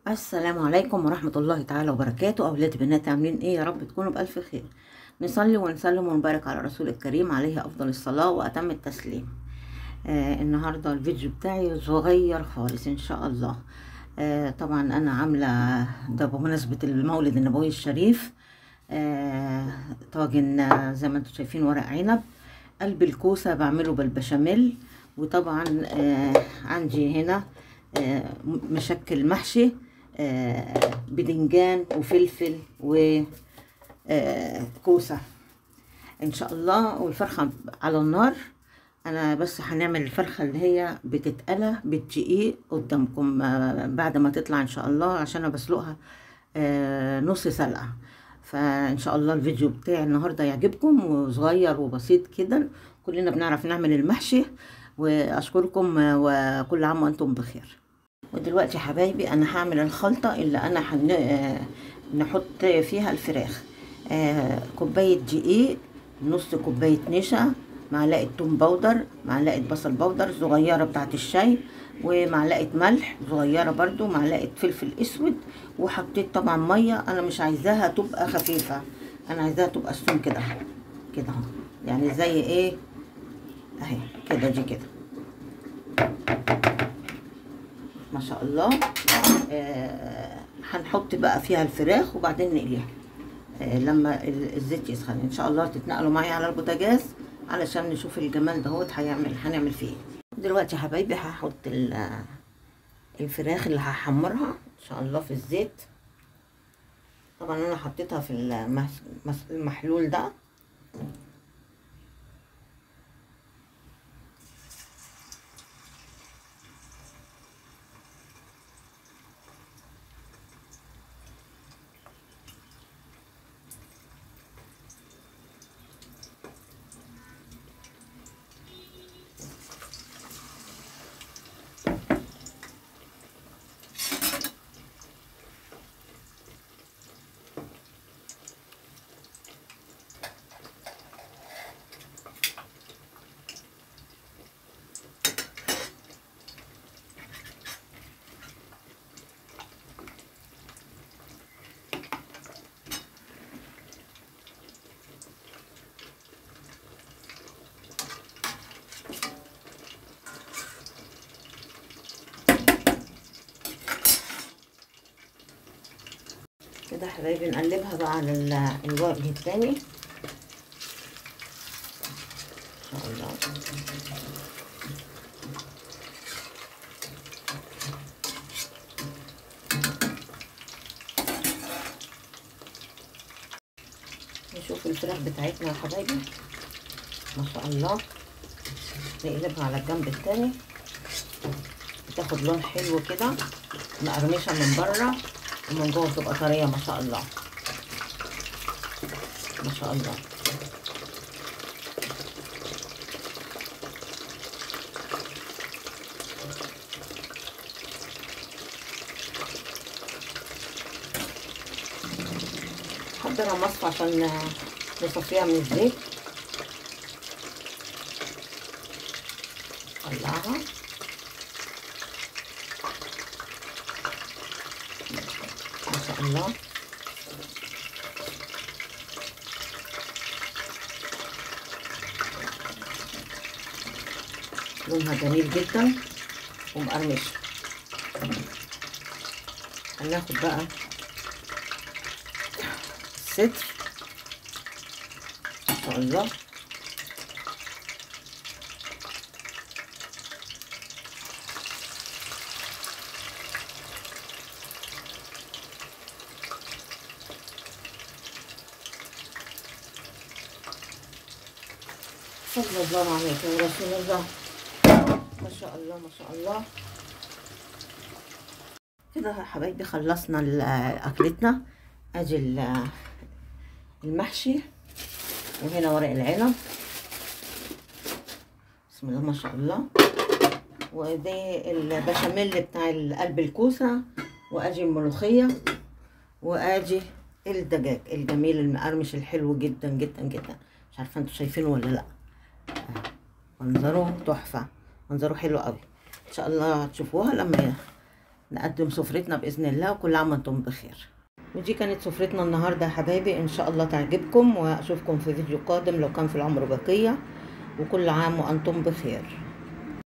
السلام عليكم ورحمة الله تعالى وبركاته أولاد بنات عاملين إيه يا رب تكونوا بألف خير نصلي ونسلم ونبارك على رسول الكريم عليه أفضل الصلاة وأتم التسليم آه النهاردة الفيديو بتاعي صغير خالص إن شاء الله آه طبعا أنا عاملة ده بمناسبة المولد النبوي الشريف آه طاجن آه، زي ما انتم شايفين ورق عنب قلب الكوسة بعمله بالبشاميل وطبعا آه عندي هنا آه مشكل محشي آه بدنجان وفلفل وكوسة ان شاء الله والفرخة على النار انا بس هنعمل الفرخة اللي هي بتتقلى بالدقيق قدامكم آه بعد ما تطلع ان شاء الله عشان انا بسلقها آه نص سلقة فان شاء الله الفيديو بتاعي النهارده يعجبكم وصغير وبسيط كده كلنا بنعرف نعمل المحشي واشكركم آه، وكل عام وانتم بخير ودلوقتي يا حبايبي انا هعمل الخلطه اللي انا حن... آه، نحط فيها الفراخ آه، كوبايه دقيق نص كوبايه نشا معلقه توم باودر معلقه بصل باودر صغيره بتاعه الشاي ومعلقه ملح صغيره برضو معلقه فلفل اسود وحطيت طبعا ميه انا مش عايزاها تبقى خفيفه انا عايزاها تبقى السم كده كده اهو يعني زي ايه اهي كده دي كده ما شاء الله آه هنحط بقى فيها الفراخ وبعدين نقليها آه لما ال- الزيت يسخن ان شاء الله تتنقلوا معايا على البوتاجاز علشان نشوف الجمال دهوت هيعمل هنعمل فيه ايه دلوقتي يا حبايبي هحط ال- الفراخ اللي هحمرها ان شاء الله في الزيت طبعا انا حطيتها في المس- مس- المحلول ده كده يا حبايبي نقلبها بقى على ال- الوجه التاني ان شاء الله نشوف الفراخ بتاعتنا يا حبايبي ما شاء الله نقلبها على الجنب التاني بتاخد لون حلو كده مقرمشه من بره ومن جوه بتبقى طريه ما شاء الله ما شاء الله حضرها مصفى عشان نصفيها من الزيت طلعها ما شاء الله لونها جميل جدا ومقرمش هناخد بقى الستر ما شاء الله صلى الله عليك يا رسول الله ما شاء الله ما شاء الله كده يا حبايبي خلصنا ال- اكلتنا ادي ال- المحشي وهنا ورق العنب بسم الله ما شاء الله ودي البشاميل بتاع قلب الكوسه وادي الملوخيه وادي الدجاج الجميل المقرمش الحلو جدا جدا جدا مش عارفه انتوا شايفينه ولا لا منظره تحفه منظره حلو قوي ان شاء الله هتشوفوها لما نقدم سفرتنا باذن الله وكل عام وانتم بخير ودي كانت سفرتنا النهارده يا حبايبي ان شاء الله تعجبكم واشوفكم في فيديو قادم لو كان في العمر بقيه وكل عام وانتم بخير